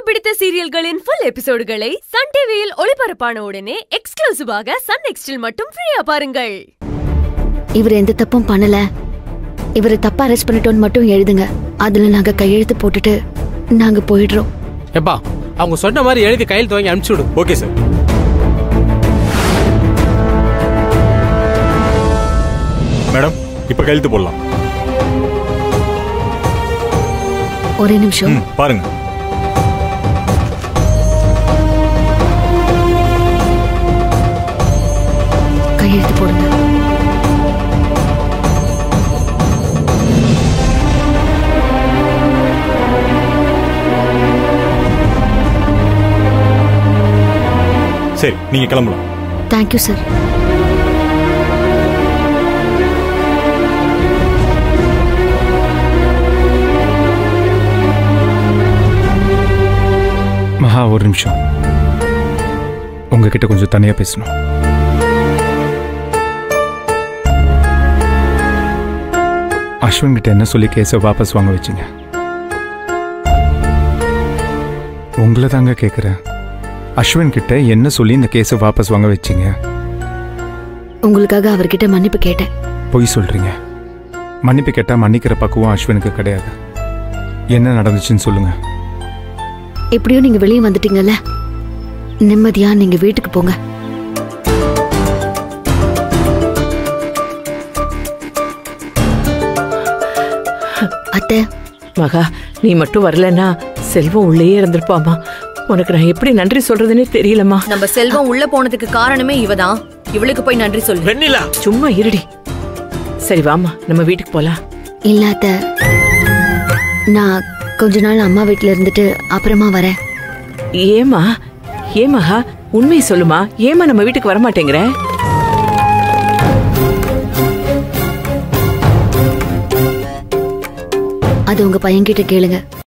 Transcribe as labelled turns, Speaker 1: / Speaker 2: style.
Speaker 1: பிடித்த சீரியல்களின் full எபிசோடுகளை Sun டிவியில் ஒளிபரப்பான உடனே எக்ஸ்க்ளூசிவாக சன் நெக்ஸ்டில் மட்டும் ஃப்ரீயா பாருங்கள்
Speaker 2: இவர் எந்த தப்பும் பண்ணல இவரை தப்பா அரெஸ்ட் பண்ணிட்டோன்னு மட்டும் எழுதுங்க அதுல நாங்க கையெழுத்து போட்டுட்டு நாங்க போயிடுறோம்
Speaker 3: எப்பா அவங்க சொன்ன மாதிரி எழுதி கையில் துவங்கி அனுப்பிச்சு விடு
Speaker 4: ஓகே சார் மேடம் இப்ப கையெழுத்து போடலாம்
Speaker 2: ஒரே நிமிஷம்
Speaker 4: ம் பாருங்க
Speaker 2: கையெழுத்து போடுங்க
Speaker 4: சரி நீங்க கிளம்பலாம்
Speaker 2: தேங்க்யூ சார்
Speaker 5: மகா ஒரு நிமிஷம் உங்ககிட்ட கொஞ்சம் தனியா பேசணும் அஸ்வின் கிட்ட என்ன சொல்லி கேஸை வாபஸ் வாங்க வச்சீங்க உங்களை தாங்க கேட்குறேன் அஸ்வின் கிட்ட என்ன சொல்லி இந்த கேஸை வாபஸ் வாங்க வச்சீங்க
Speaker 2: உங்களுக்காக அவர்கிட்ட மன்னிப்பு கேட்டேன்
Speaker 5: பொய் சொல்றீங்க மன்னிப்பு கேட்டா மன்னிக்கிற பக்குவம் அஸ்வினுக்கு கிடையாது என்ன நடந்துச்சுன்னு சொல்லுங்க
Speaker 2: எப்படியோ நீங்க வெளியே வந்துட்டீங்கல்ல நிம்மதியா நீங்க வீட்டுக்கு போங்க அத்தை
Speaker 6: மகா நீ மட்டும் வரலன்னா செல்வம் உள்ளேயே இருந்திருப்பாமா உனக்கு நான் எப்படி நன்றி சொல்றதுன்னே தெரியலம்மா
Speaker 7: நம்ம செல்வம் உள்ள போனதுக்கு காரணமே இவதான் இவளுக்கு போய் நன்றி சொல்லு
Speaker 3: வெண்ணிலா
Speaker 6: சும்மா இருடி சரி வாமா நம்ம வீட்டுக்கு போலாம்
Speaker 2: இல்ல அத்தை நான் கொஞ்ச நாள் அம்மா வீட்ல இருந்துட்டு அப்புறமா வரேன்
Speaker 6: ஏமா ஏன் மகா உண்மையை சொல்லுமா ஏமா நம்ம வீட்டுக்கு வர மாட்டேங்கிற
Speaker 2: அது உங்க பையன்கிட்ட கேளுங்க